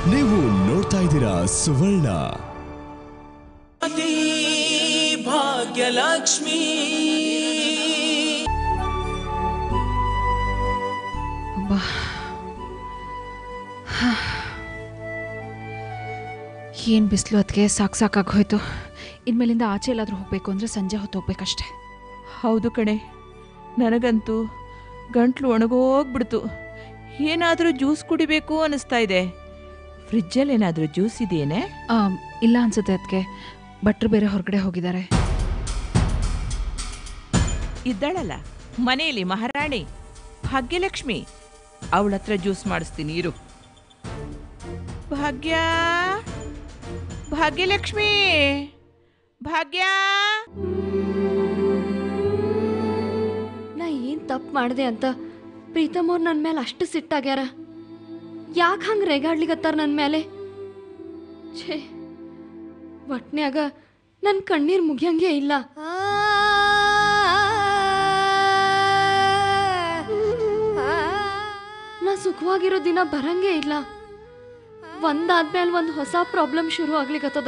ನೀವು ನೋಡ್ತಾ ಇದ್ದೀರಾ ಸುವರ್ಣ ಅತಿ ಭಾಗ್ಯಲಕ್ಷ್ಮಿ ಅಬ್ಬಾ ಏನು ಬಿಸಿಲು ಅದಕ್ಕೆ ಸಾಕು ಸಾಕಾಗಿ ಹೋಯ್ತು ಇನ್ಮೇಲಿಂದ ಆಚೆ ಎಲ್ಲಾದರೂ ಹೋಗಬೇಕು ಅಂದರೆ ಸಂಜೆ ಹೊತ್ತು ಹೋಗ್ಬೇಕಷ್ಟೆ ಹೌದು ಕಣೆ ನನಗಂತೂ ಗಂಟ್ಲು ಒಣಗೋಗ್ಬಿಡ್ತು ಏನಾದರೂ ಜ್ಯೂಸ್ ಕುಡಿಬೇಕು ಅನ್ನಿಸ್ತಾ ಇದೆ ಫ್ರಿಜ್ಜಲ್ಲಿ ಏನಾದರೂ ಜ್ಯೂಸ್ ಇದೆಯೇನೆ ಆಮ್, ಇಲ್ಲ ಅನ್ಸುತ್ತೆ ಅದಕ್ಕೆ ಭಟ್ರು ಬೇರೆ ಹೊರಗಡೆ ಹೋಗಿದ್ದಾರೆ ಇದ್ದಾಳಲ್ಲ ಮನೆಯಲ್ಲಿ ಮಹಾರಾಣಿ ಭಾಗ್ಯಲಕ್ಷ್ಮಿ ಅವಳ ಹತ್ರ ಜ್ಯೂಸ್ ಮಾಡಿಸ್ತೀನಿ ಇರು ಭಾಗ್ಯ ಭಾಗ್ಯಲಕ್ಷ್ಮಿ ಭಾಗ್ಯ ನಾ ಏನ್ ತಪ್ಪು ಮಾಡಿದೆ ಅಂತ ಪ್ರೀತಮ್ ಅವ್ರು ನನ್ನ ಮೇಲೆ ಅಷ್ಟು ಸಿಟ್ಟಾಗ್ಯಾರ ಯಾಕೆ ಹಂಗೆ ರೇಗಾಡ್ಲಿಕತ್ತಾರ ನನ್ನ ಮೇಲೆ ಛೇ ಒಟ್ನ್ಯಾಗ ನನ್ನ ಕಣ್ಣೀರು ಮುಗಿಯಂಗೆ ಇಲ್ಲ ನಾ ಸುಖವಾಗಿರೋ ದಿನ ಬರಂಗೇ ಇಲ್ಲ ಒಂದಾದ್ಮೇಲೆ ಒಂದು ಹೊಸ ಪ್ರಾಬ್ಲಮ್ ಶುರು ಆಗ್ಲಿಕತ್ತದ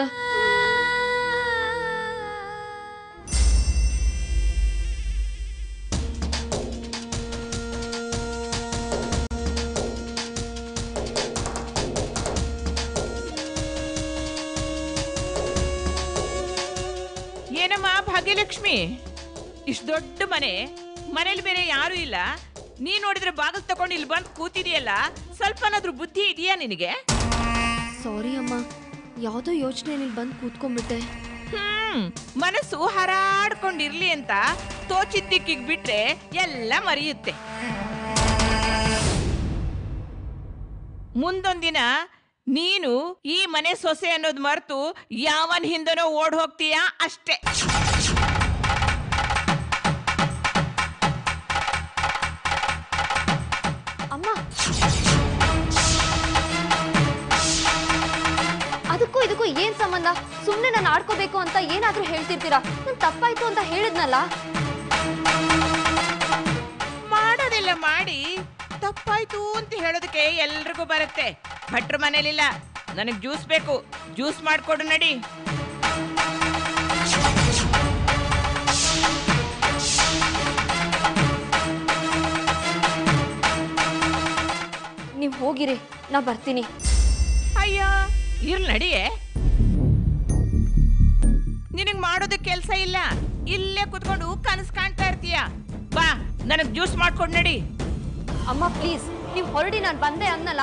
ಏನಮ್ಮ ಭಾಗ್ಯಲಕ್ಷ್ಮಿ ಇಷ್ಟು ದೊಡ್ಡ ಮನೆ ಮನೇಲಿ ಬೇರೆ ಯಾರು ಇಲ್ಲ ನೀ ನೋಡಿದ್ರೆ ಬಾಗಿಲು ತಗೊಂಡು ಇಲ್ಲಿ ಬಂದು ಕೂತಿದೆಯಲ್ಲ ಸ್ವಲ್ಪನಾದ್ರೂ ಬುದ್ಧಿ ಇದೆಯಾ ನಿನಗೆ ಸಾರಿ ಅಮ್ಮ ಯಾವುದೋ ಯೋಚನೆಯಲ್ಲಿ ಬಂದು ಕೂತ್ಕೊಂಡ್ಬಿಟ್ಟೆ ಹ್ಮ್ ಮನಸ್ಸು ಹಾರಾಡ್ಕೊಂಡಿರ್ಲಿ ಅಂತ ತೋಚಿದ ದಿಕ್ಕಿಗೆ ಬಿಟ್ರೆ ಎಲ್ಲ ಮರೆಯುತ್ತೆ ಮುಂದೊಂದಿನ ನೀನು ಈ ಮನೆ ಸೊಸೆ ಅನ್ನೋದು ಮರೆತು ಯಾವನ್ ಹಿಂದನೋ ಓಡ್ ಹೋಗ್ತೀಯಾ ಅಷ್ಟೇ ಅಮ್ಮ ಅದಕ್ಕೂ ಇದಕ್ಕೂ ಏನ್ ಸಂಬಂಧ ಸುಮ್ಮನೆ ನಾನು ಆಡ್ಕೋಬೇಕು ಅಂತ ಏನಾದ್ರೂ ಹೇಳ್ತಿರ್ತೀರಾ ನನ್ ತಪ್ಪಾಯ್ತು ಅಂತ ಹೇಳಿದ್ನಲ್ಲ ಮಾಡೋದೆಲ್ಲ ಮಾಡಿ ತಪ್ಪಾಯ್ತು ಅಂತ ಹೇಳೋದಕ್ಕೆ ಎಲ್ರಿಗೂ ಬರುತ್ತೆ ಭಟ್ರ ಮನೇಲಿಲ್ಲ ನನಗೆ ಜ್ಯೂಸ್ ಬೇಕು ಜ್ಯೂಸ್ ಮಾಡ್ಕೊಡು ನಡಿ ನೀವ್ ಹೋಗಿರಿ ನಾ ಬರ್ತೀನಿ ಅಯ್ಯೋ ಇರ್ಲಿ ನಡಿಯೇ ನಿನಗ್ ಮಾಡೋದಕ್ಕೆ ಕೆಲಸ ಇಲ್ಲ ಇಲ್ಲೇ ಕುತ್ಕೊಂಡು ಕನಸು ಕಾಣ್ತಾ ಇರ್ತೀಯ ಬಾ ನನಗ್ ಜ್ಯೂಸ್ ಮಾಡ್ಕೊಂಡು ನಡಿ ಅಮ್ಮ ಪ್ಲೀಸ್ ನೀವ್ ಹೊರಡಿ ನಾನು ಬಂದೆ ಅನ್ನಲ್ಲ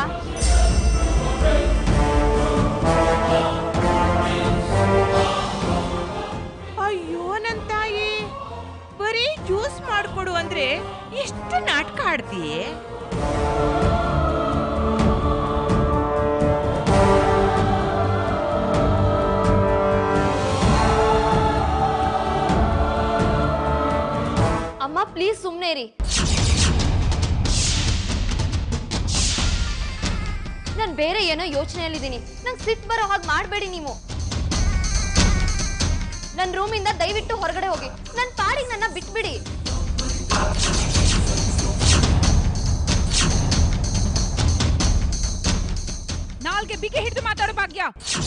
ಅಯ್ಯೋ ನನ್ ತಾಯಿ ಬರೀ ಜ್ಯೂಸ್ ಮಾಡ್ಕೊಡು ಅಂದ್ರೆ ಎಷ್ಟು ನಾಟಕ ಆಡ್ತೀಯೇ ಅಮ್ಮ ಪ್ಲೀಸ್ ಸುಮ್ಮನೆ ಇರಿ ನಾನು ಬೇರೆ ಏನೋ ಯೋಚನೆಯಲ್ಲಿದ್ದೀನಿ ನಂಗೆ ಸಿಟ್ಟು ಬರೋ ಹಾಗೆ ಮಾಡಬೇಡಿ ನೀವು ನನ್ನ ರೂಮಿಂದ ದಯವಿಟ್ಟು ಹೊರಗಡೆ ಹೋಗಿ ನನ್ನ ಪಾಡಿಗೆ ನನ್ನ ಬಿಟ್ಬಿಡಿ ನಾಲ್ಗೆ ಬಿಗಿ ಹಿಡಿದು ಮಾತಾಡೋ ಭಾಗ್ಯ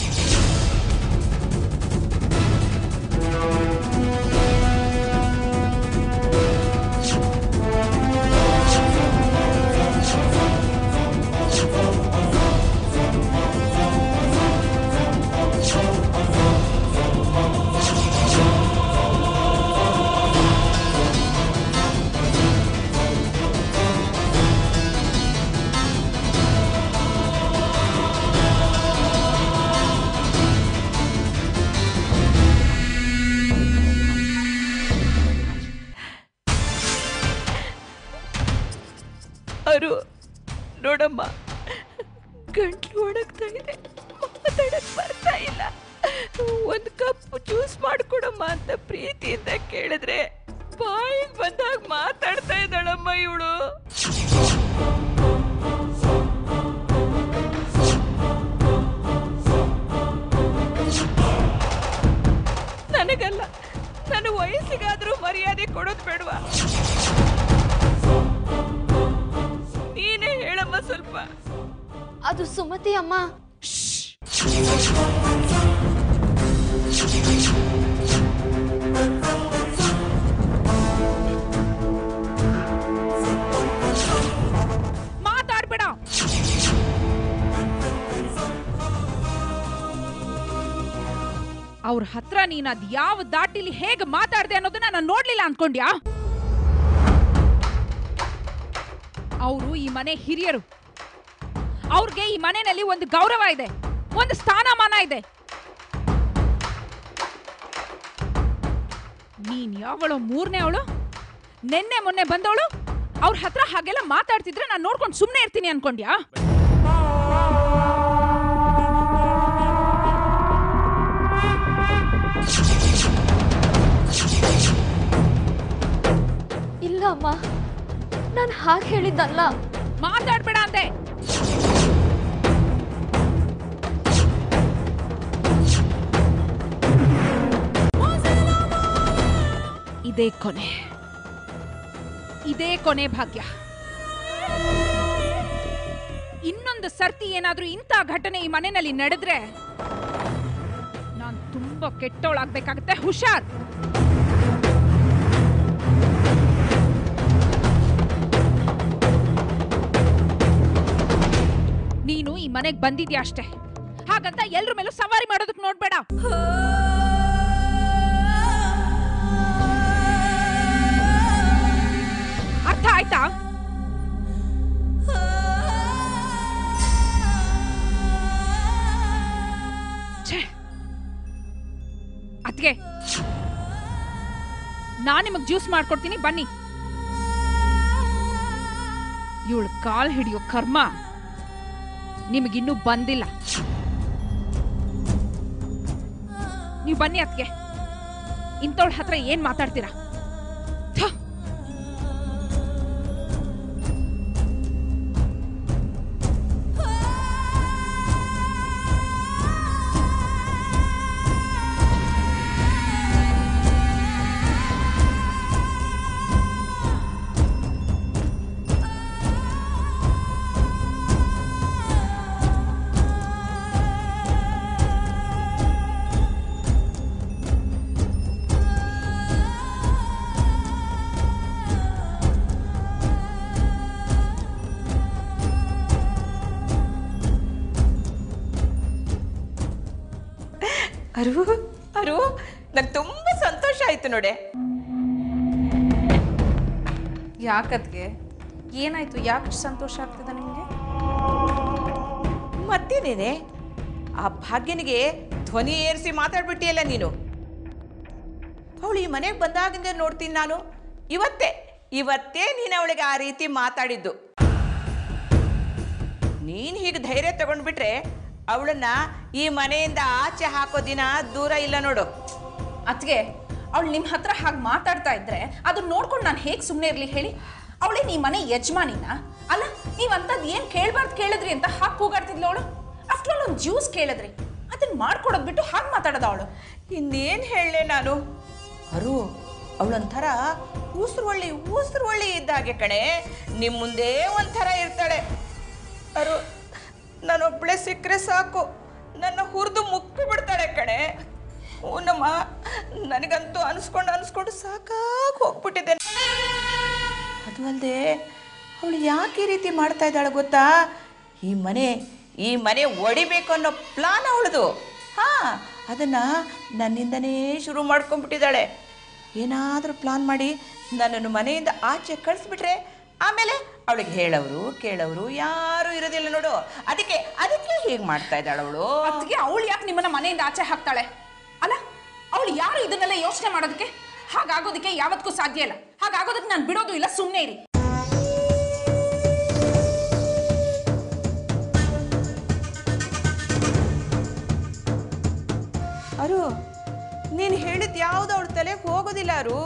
ಅರು ನೋಡಮ್ಮ ಗಂಟ್ಲು ಒಣಗ್ತಾ ಇದೆ ಮಾತಾಡಕ್ ಬರ್ತಾ ಇಲ್ಲ ಒಂದು ಕಪ್ ಜ್ಯೂಸ್ ಮಾಡ್ಕೊಡಮ್ಮ ಅಂತ ಪ್ರೀತಿಯಿಂದ ಕೇಳಿದ್ರೆ ಬಾಯಿಗೆ ಬಂದಾಗ ಮಾತಾಡ್ತಾ ಇದ್ದಾಳಮ್ಮ ಇವಳು ನನಗಲ್ಲ ನನ್ನ ವಯಸ್ಸಿಗಾದ್ರೂ ಮರ್ಯಾದೆ ಕೊಡೋದು ಬೇಡವಾ ನೀನೇ ಹೇಳಮ್ಮ ಸ್ವಲ್ಪ ಅದು ಸುಮತಿ ಅಮ್ಮ ಮಾತಾಡ್ಬೇಡ ಅವ್ರ ಹತ್ರ ನೀನ್ ಅದ್ ಯಾವ ದಾಟಿಲಿ ಹೇಗೆ ಮಾತಾಡ್ದೆ ಅನ್ನೋದನ್ನ ನಾನು ನೋಡ್ಲಿಲ್ಲ ಅನ್ಕೊಂಡ್ಯಾ ಅವರು ಈ ಮನೆ ಹಿರಿಯರು ಅವ್ರಿಗೆ ಈ ಮನೆಯಲ್ಲಿ ಒಂದು ಗೌರವ ಇದೆ ಒಂದು ಸ್ಥಾನಮಾನ ಇದೆ ನೀನ್ ಯಾವಳು ಮೂರನೇ ಅವಳು ನಿನ್ನೆ ಮೊನ್ನೆ ಬಂದವಳು ಅವ್ರ ಹತ್ರ ಹಾಗೆಲ್ಲ ಮಾತಾಡ್ತಿದ್ರೆ ನಾನು ನೋಡ್ಕೊಂಡು ಸುಮ್ಮನೆ ಇರ್ತೀನಿ ಅನ್ಕೊಂಡ್ಯಾ ಇಲ್ಲ ಅಮ್ಮ ನಾನು ಹಾಗೆ ಹೇಳಿದ್ದಲ್ಲ ಮಾತಾಡ್ಬೇಡ ಅಂದೆ ಇದೇ ಕೊನೆ ಇದೇ ಕೊನೆ ಭಾಗ್ಯ ಇನ್ನೊಂದು ಸರ್ತಿ ಏನಾದ್ರೂ ಇಂಥ ಘಟನೆ ಈ ಮನೆಯಲ್ಲಿ ನಡೆದ್ರೆ ನಾನು ತುಂಬಾ ಕೆಟ್ಟವಳಾಗ್ಬೇಕಾಗತ್ತೆ ಹುಷಾರ್ ನೀನು ಈ ಮನೆಗ್ ಬಂದಿದ್ಯಾ ಅಷ್ಟೇ ಹಾಗಂತ ಎಲ್ರ ಮೇಲೂ ಸವಾರಿ ಮಾಡೋದಕ್ ನೋಡ್ಬೇಡ ಅರ್ಥ ಆಯ್ತಾ ಛೇ ಅದ್ಗೆ ನಾನ್ ನಿಮಗ್ ಜ್ಯೂಸ್ ಮಾಡ್ಕೊಡ್ತೀನಿ ಬನ್ನಿ ಇವಳು ಕಾಲ್ ಹಿಡಿಯೋ ಕರ್ಮ ನಿಮಗಿನ್ನೂ ಬಂದಿಲ್ಲ ನೀವು ಬನ್ನಿ ಅದಕ್ಕೆ ಇಂಥವಳ ಹತ್ರ ಏನ್ ಮಾತಾಡ್ತೀರಾ ಥು. ಅರು ಅರು ನಂಗೆ ತುಂಬ ಸಂತೋಷ ಆಯ್ತು ನೋಡೆ ಯಾಕದ್ಗೆ ಏನಾಯ್ತು ಯಾಕೆ ಸಂತೋಷ ಆಗ್ತದೆ ನಿಮಗೆ ಮತ್ತೇನೇನೆ ಆ ಭಾಗ್ಯನಿಗೆ ಧ್ವನಿ ಏರಿಸಿ ಮಾತಾಡ್ಬಿಟ್ಟಿಯಲ್ಲ ನೀನು ಅವಳು ಈ ಮನೆಗೆ ಬಂದಾಗಿಂದ ನೋಡ್ತೀನಿ ನಾನು ಇವತ್ತೇ ಇವತ್ತೇ ನೀನು ಅವಳಿಗೆ ಆ ರೀತಿ ಮಾತಾಡಿದ್ದು ನೀನು ಹೀಗೆ ಧೈರ್ಯ ತಗೊಂಡ್ಬಿಟ್ರೆ ಅವಳನ್ನ ಈ ಮನೆಯಿಂದ ಆಚೆ ಹಾಕೋ ದಿನ ದೂರ ಇಲ್ಲ ನೋಡು ಅತ್ಗೆ ಅವಳು ನಿಮ್ಮ ಹತ್ರ ಹಾಗೆ ಮಾತಾಡ್ತಾ ಇದ್ರೆ ಅದನ್ನ ನೋಡ್ಕೊಂಡು ನಾನು ಹೇಗೆ ಸುಮ್ಮನೆ ಇರಲಿ ಹೇಳಿ ಅವಳೇ ಈ ಮನೆ ಯಜಮಾನಿನ ಅಲ್ಲ ನೀವು ಅಂಥದ್ದು ಏನು ಕೇಳಬಾರ್ದು ಕೇಳಿದ್ರಿ ಅಂತ ಹಾಗೆ ಕೂಗಾಡ್ತಿದ್ಲು ಅವಳು ಆಫ್ಟರ್ ಆಲ್ ಒಂದು ಜ್ಯೂಸ್ ಕೇಳಿದ್ರಿ ಅದನ್ನ ಮಾಡ್ಕೊಡೋದು ಬಿಟ್ಟು ಹಾಗೆ ಮಾತಾಡೋದು ಅವಳು ಇನ್ನೇನು ಹೇಳಲೆ ನಾನು ಅರು ಅವಳೊಂಥರ ಉಸಿರುವಳ್ಳಿ ಉಸಿರುವಳ್ಳಿ ಇದ್ದಾಗೆ ಕಣೆ ನಿಮ್ಮ ಮುಂದೆ ಒಂಥರ ಇರ್ತಾಳೆ ಅರು ನಾನೊಬ್ಬಳೆ ಸಿಕ್ಕರೆ ಸಾಕು ನನ್ನ ಹುರಿದು ಮುಕ್ಕಿ ಬಿಡ್ತಾಳೆ ಕಣೆ ಹೂನಮ್ಮ ನನಗಂತೂ ಅನ್ಸ್ಕೊಂಡು ಅನ್ಸ್ಕೊಂಡು ಸಾಕಾಗಿ ಹೋಗ್ಬಿಟ್ಟಿದೆ ಅದು ಅಲ್ಲದೆ ಅವಳು ಯಾಕೆ ಈ ರೀತಿ ಮಾಡ್ತಾ ಇದ್ದಾಳೆ ಗೊತ್ತಾ ಈ ಮನೆ ಈ ಮನೆ ಒಡಿಬೇಕು ಅನ್ನೋ ಪ್ಲಾನ್ ಅವಳದು ಹಾ ಅದನ್ನು ನನ್ನಿಂದನೇ ಶುರು ಮಾಡ್ಕೊಂಡ್ಬಿಟ್ಟಿದ್ದಾಳೆ ಏನಾದರೂ ಪ್ಲಾನ್ ಮಾಡಿ ನನ್ನನ್ನು ಮನೆಯಿಂದ ಆಚೆ ಕಳಿಸ್ಬಿಟ್ರೆ ಆಮೇಲೆ ಅವಳಿಗೆ ಹೇಳೋರು ಕೇಳೋರು ಯಾರೂ ಇರೋದಿಲ್ಲ ನೋಡು ಅದಕ್ಕೆ ಅದಕ್ಕೆ ಹೀಗೆ ಮಾಡ್ತಾ ಇದ್ದಾಳೆ ಅವಳು ಅದಕ್ಕೆ ಅವಳು ಯಾಕೆ ನಿಮ್ಮನ್ನ ಮನೆಯಿಂದ ಆಚೆ ಹಾಕ್ತಾಳೆ ಅಲ್ಲ ಅವಳು ಯಾರು ಇದನ್ನೆಲ್ಲ ಯೋಚನೆ ಮಾಡೋದಕ್ಕೆ ಹಾಗಾಗೋದಕ್ಕೆ ಯಾವತ್ತೂ ಸಾಧ್ಯ ಇಲ್ಲ ಹಾಗಾಗೋದಕ್ಕೆ ನಾನು ಬಿಡೋದು ಇಲ್ಲ ಸುಮ್ಮನೆ ಇರಿ ಅರು ನೀನು ಹೇಳಿದ ಯಾವುದು ಅವಳ ತಲೆಗೆ ಹೋಗೋದಿಲ್ಲ ಅರು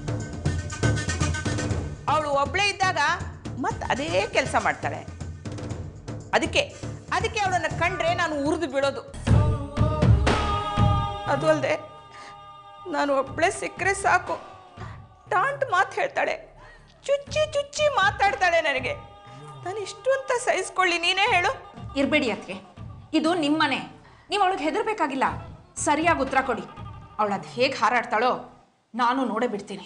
ಅವಳು ಒಬ್ಳೇ ಇದ್ದಾಗ ಮತ್ತೆ ಅದೇ ಕೆಲಸ ಮಾಡ್ತಾಳೆ ಅದಕ್ಕೆ ಅದಕ್ಕೆ ಅವಳನ್ನು ಕಂಡ್ರೆ ನಾನು ಉರಿದು ಬೀಳೋದು ಅದು ಅಲ್ಲದೆ ನಾನು ಒಬ್ಳೇ ಸಿಕ್ಕರೆ ಸಾಕು ಟಾಂಟ್ ಮಾತು ಹೇಳ್ತಾಳೆ ಚುಚ್ಚಿ ಚುಚ್ಚಿ ಮಾತಾಡ್ತಾಳೆ ನನಗೆ ನಾನು ಇಷ್ಟು ಅಂತ ಸಹಿಸ್ಕೊಳ್ಳಿ ನೀನೇ ಹೇಳು ಇರ್ಬೇಡಿ ಅದಕ್ಕೆ ಇದು ನಿಮ್ಮನೆ ನೀವು ಅವಳಿಗೆ ಹೆದರ್ಬೇಕಾಗಿಲ್ಲ ಸರಿಯಾಗಿ ಉತ್ತರ ಕೊಡಿ ಅವಳು ಅದು ಹೇಗೆ ಹಾರಾಡ್ತಾಳೋ ನಾನು ನೋಡೇ ಬಿಡ್ತೀನಿ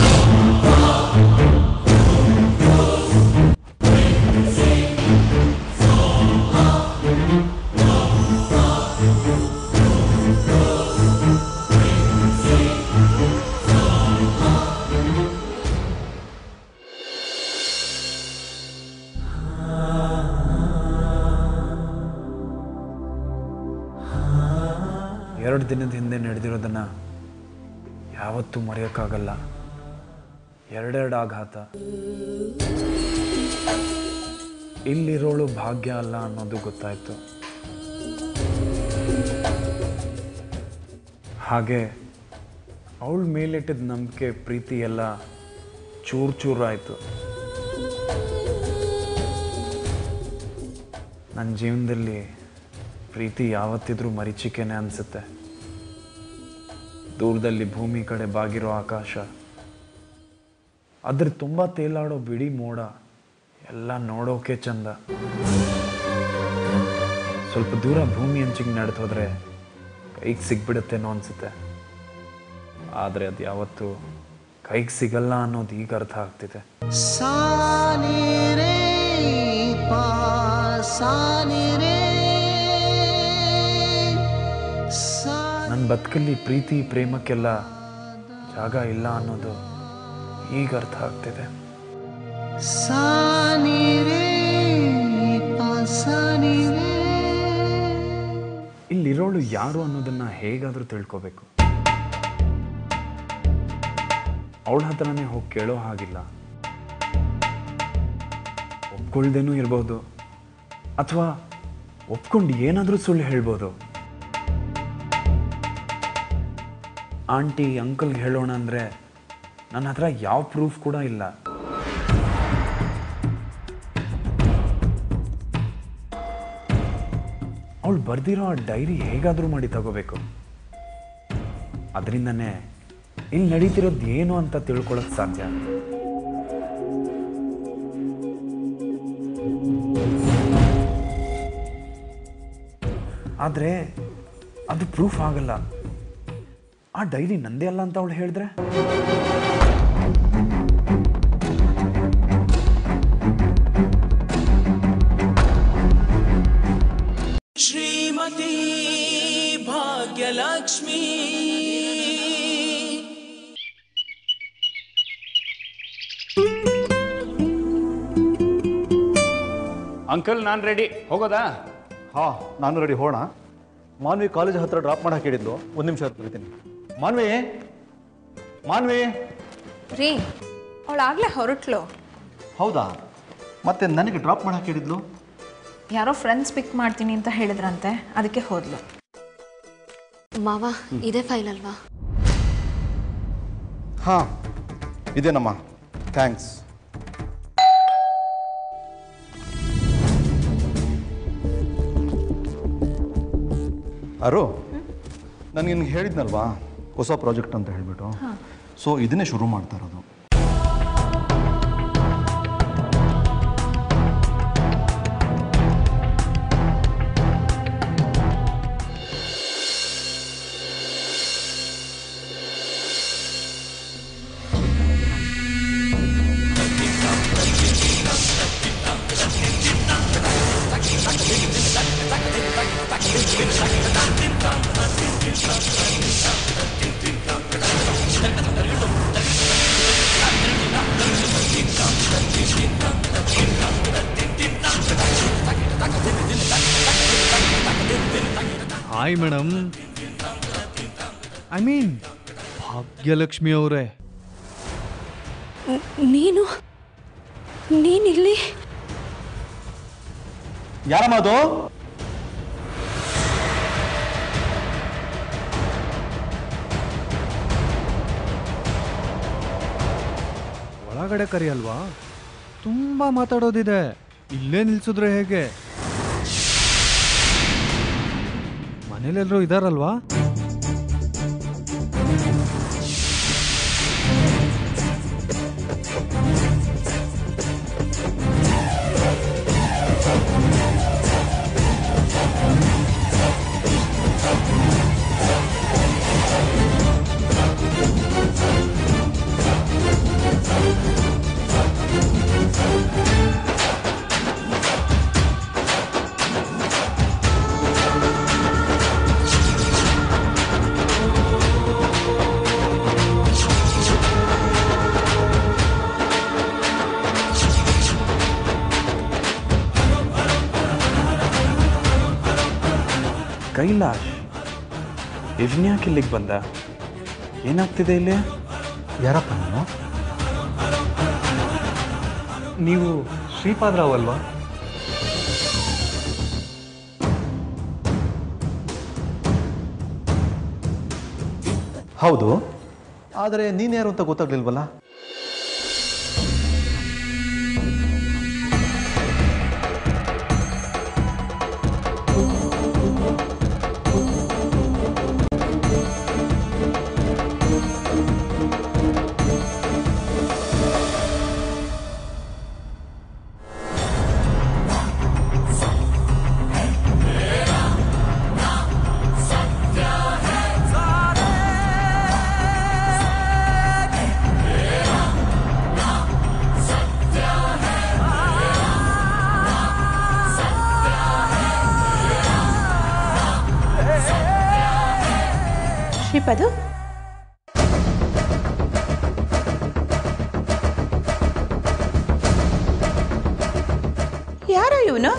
ಎರಡು ದಿನದ ಹಿಂದೆ ನಡೆದಿರೋದನ್ನ ಯಾವತ್ತೂ ಮರೆಯೋಕ್ಕಾಗಲ್ಲ ಎರಡೆರಡು ಆಘಾತ ಇಲ್ಲಿರೋಳು ಭಾಗ್ಯ ಅಲ್ಲ ಅನ್ನೋದು ಗೊತ್ತಾಯ್ತು ಹಾಗೆ ಅವಳ ಮೇಲಿಟ್ಟಿದ್ದ ನಂಬಿಕೆ ಪ್ರೀತಿ ಎಲ್ಲ ಚೂರು ಚೂರು ಆಯಿತು ನನ್ನ ಜೀವನದಲ್ಲಿ ಪ್ರೀತಿ ಯಾವತ್ತಿದ್ರೂ ಮರೀಚಿಕೆನೆ ಅನಿಸುತ್ತೆ ದೂರದಲ್ಲಿ ಭೂಮಿ ಕಡೆ ಬಾಗಿರೋ ಆಕಾಶ ಅದ್ರ ತುಂಬ ತೇಲಾಡೋ ಬಿಡಿ ಮೋಡ ಎಲ್ಲ ನೋಡೋಕೆ ಚಂದ ಸ್ವಲ್ಪ ದೂರ ಭೂಮಿ ಅಂಚಿಗೆ ನಡೆದು ಹೋದ್ರೆ ಕೈಗೆ ಸಿಗ್ಬಿಡುತ್ತೇನೋ ಅನ್ಸುತ್ತೆ ಆದರೆ ಅದು ಯಾವತ್ತೂ ಕೈಗೆ ಸಿಗಲ್ಲ ಅನ್ನೋದು ಈಗ ಅರ್ಥ ಆಗ್ತಿದೆ ನನ್ನ ಬದುಕಲ್ಲಿ ಪ್ರೀತಿ ಪ್ರೇಮಕ್ಕೆಲ್ಲ ಜಾಗ ಇಲ್ಲ ಅನ್ನೋದು ಈಗ ಅರ್ಥ ಆಗ್ತಿದೆ ಇಲ್ಲಿರೋಳು ಯಾರು ಅನ್ನೋದನ್ನ ಹೇಗಾದರೂ ತಿಳ್ಕೋಬೇಕು ಅವಳ ಹತ್ರನೇ ಹೋಗಿ ಕೇಳೋ ಹಾಗಿಲ್ಲ ಒಪ್ಕೊಳ್ದೇನೂ ಇರ್ಬೋದು ಅಥವಾ ಒಪ್ಕೊಂಡು ಏನಾದರೂ ಸುಳ್ಳು ಹೇಳ್ಬೋದು ಆಂಟಿ ಅಂಕಲ್ಗೆ ಹೇಳೋಣ ಅಂದರೆ ನನ್ನ ಹತ್ರ ಯಾವ ಪ್ರೂಫ್ ಕೂಡ ಇಲ್ಲ ಅವಳು ಬರ್ದಿರೋ ಆ ಡೈರಿ ಹೇಗಾದರೂ ಮಾಡಿ ತಗೋಬೇಕು ಅದರಿಂದನೇ ಇಲ್ಲಿ ನಡೀತಿರೋದು ಏನು ಅಂತ ತಿಳ್ಕೊಳ್ಳೋಕೆ ಸಾಧ್ಯ ಆದರೆ ಅದು ಪ್ರೂಫ್ ಆಗಲ್ಲ ಆ ಡೈರಿ ನಂದೇ ಅಲ್ಲ ಅಂತ ಅವಳು ಹೇಳಿದ್ರೆ ಶ್ರೀಮತಿ ಭಾಗ್ಯಲಕ್ಷ್ಮಿ ಅಂಕಲ್ ನಾನು ರೆಡಿ ಹೋಗೋದಾ ಹಾಂ ನಾನು ರೆಡಿ ಹೋಣ ಮಾನ್ವಿ ಕಾಲೇಜ್ ಹತ್ರ ಡ್ರಾಪ್ ಮಾಡಕ್ಕೆ ಹೇಳಿದ್ಲು ಒಂದು ನಿಮಿಷ ಕರಿತೀನಿ ಮಾನ್ವಿ ಮಾನ್ವಿ ರೀ ಅವಳಾಗಲೇ ಹೊರಟ್ಲು ಹೌದಾ ಮತ್ತೆ ನನಗೆ ಡ್ರಾಪ್ ಮಾಡಕ್ಕೆ ಹೇಳಿದ್ಲು ಯಾರೋ ಫ್ರೆಂಡ್ಸ್ ಪಿಕ್ ಮಾಡ್ತೀನಿ ಅಂತ ಹೇಳಿದ್ರಂತೆ ಅದಕ್ಕೆ ಹೋದ್ಲು ಮಾವ ಇದೇ ಫೈಲ್ ಅಲ್ವಾ ಹಾಂ ಇದೇನಮ್ಮ ಥ್ಯಾಂಕ್ಸ್ ಅರು ನಾನು ನಿನ್ಗೆ ಹೇಳಿದ್ನಲ್ವಾ ಹೊಸ ಪ್ರಾಜೆಕ್ಟ್ ಅಂತ ಹೇಳಿಬಿಟ್ಟು ಸೊ ಇದನ್ನೇ ಶುರು ಮಾಡ್ತಾ ಇರೋದು hi madam I mean Bhagyalakshmi ಅವರೇ ನೀನು ನೀನಿಲ್ಲಿ ಯಾರಮ್ಮ ಅದು ಒಳಗಡೆ ಕರಿಯಲ್ವಾ ತುಂಬಾ ಮಾತಾಡೋದಿದೆ ಇಲ್ಲೇ ನಿಲ್ಸಿದ್ರೆ ಹೇಗೆ ಮನೇಲೆಲ್ಲರೂ ಇದಾರಲ್ವಾ ಕೈಲಾಶ್ ಇವ್ನ್ಯಾಕೆ ಇಲ್ಲಿಗೆ ಬಂದ ಏನಾಗ್ತಿದೆ ಇಲ್ಲಿ ಯಾರಪ್ಪ ನೀನು ನೀವು ಶ್ರೀಪಾದರಾವ್ ಅಲ್ವಾ ಹೌದು ಆದರೆ ನೀನು ಯಾರು ಅಂತ ಗೊತ್ತಾಗ್ಲಿಲ್ವಲ್ಲ ಶ್ರೀಪದು ಯಾರೋ ಇವನು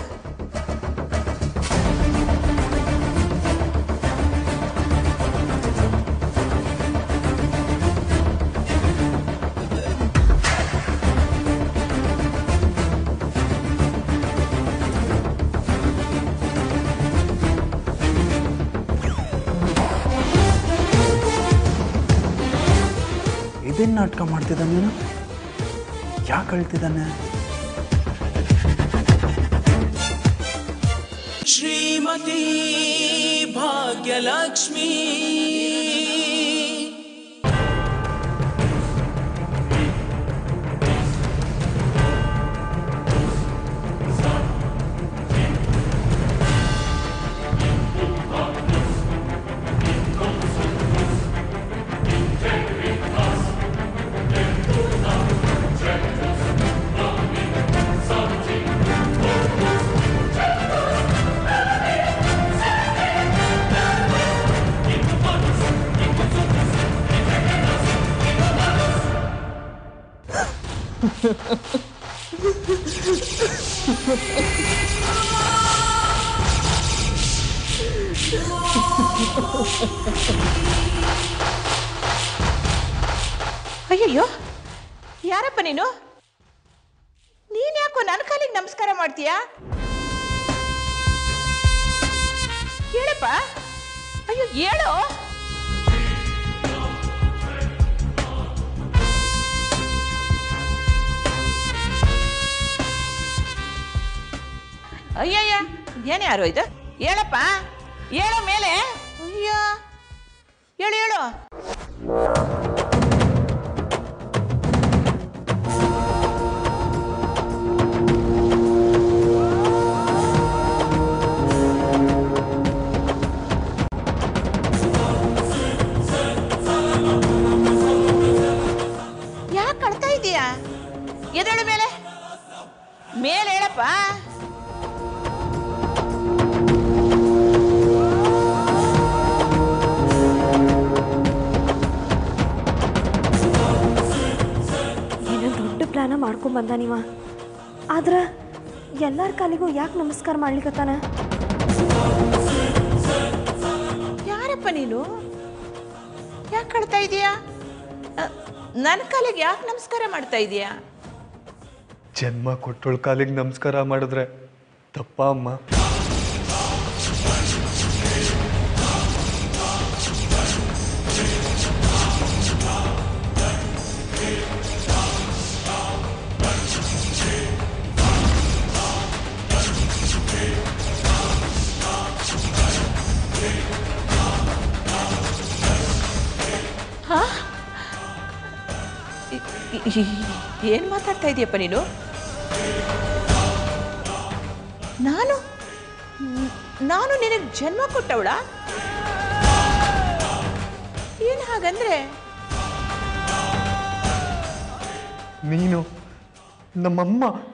ಇದೇನು ನಾಟಕ ಮಾಡ್ತಿದ್ದಾನೆ ನೀನು ಯಾಕೆ ಅಳ್ತಿದ್ದಾನೆ ಶ್ರೀಮತಿ ಭಾಗ್ಯಲಕ್ಷ್ಮೀ ಅಯ್ಯಯ್ಯೋ ಯಾರಪ್ಪ ನೀನು ನೀನ್ ಯಾಕೋ ನನ್ನ ಕಾಲಿಗೆ ನಮಸ್ಕಾರ ಮಾಡ್ತೀಯಾ ಹೇಳಪ್ಪ ಅಯ್ಯೋ ಹೇಳು ಅಯ್ಯಯ್ಯ ಏನ್ ಯಾರು ಇದು ಹೇಳಪ್ಪ ಹೇಳೋ ಮೇಲೆ ಅಯ್ಯೋ ಹೇಳು ಹೇಳು ಯಾಕೆ ಕಳ್ತಾ ಇದೀಯಾ ಎದಳು ಮೇಲೆ ಮೇಲೆ ಹೇಳಪ್ಪ ಏನೋ ದೊಡ್ಡ ಪ್ಲಾನ ಮಾಡ್ಕೊಂಡ್ ಬಂದ ನೀವ ಆದ್ರ ಎಲ್ಲಾರ ಕಾಲಿಗೂ ಯಾಕೆ ನಮಸ್ಕಾರ ಮಾಡ್ಲಿಕತ್ತಾನ ಯಾರಪ್ಪ ನೀನು ಯಾಕೆ ಕಳ್ತಾ ಇದೀಯಾ ನನ್ನ ಕಾಲಿಗೆ ಯಾಕೆ ನಮಸ್ಕಾರ ಮಾಡ್ತಾ ಇದೀಯಾ ಜನ್ಮ ಕೊಟ್ಟೋಳ್ ಕಾಲಿಗೆ ನಮಸ್ಕಾರ ಮಾಡಿದ್ರೆ ತಪ್ಪ ಅಮ್ಮ ಏನು ಮಾತಾಡ್ತಾ ಇದೀಯಪ್ಪ ನೀನು ನಾನು ನ್- ನಾನು ನಿನಗೆ ಜನ್ಮ ಕೊಟ್ಟವಳ ಏನು ಹಾಗಂದ್ರೆ ನೀನು ನಮ್ಮಮ್ಮ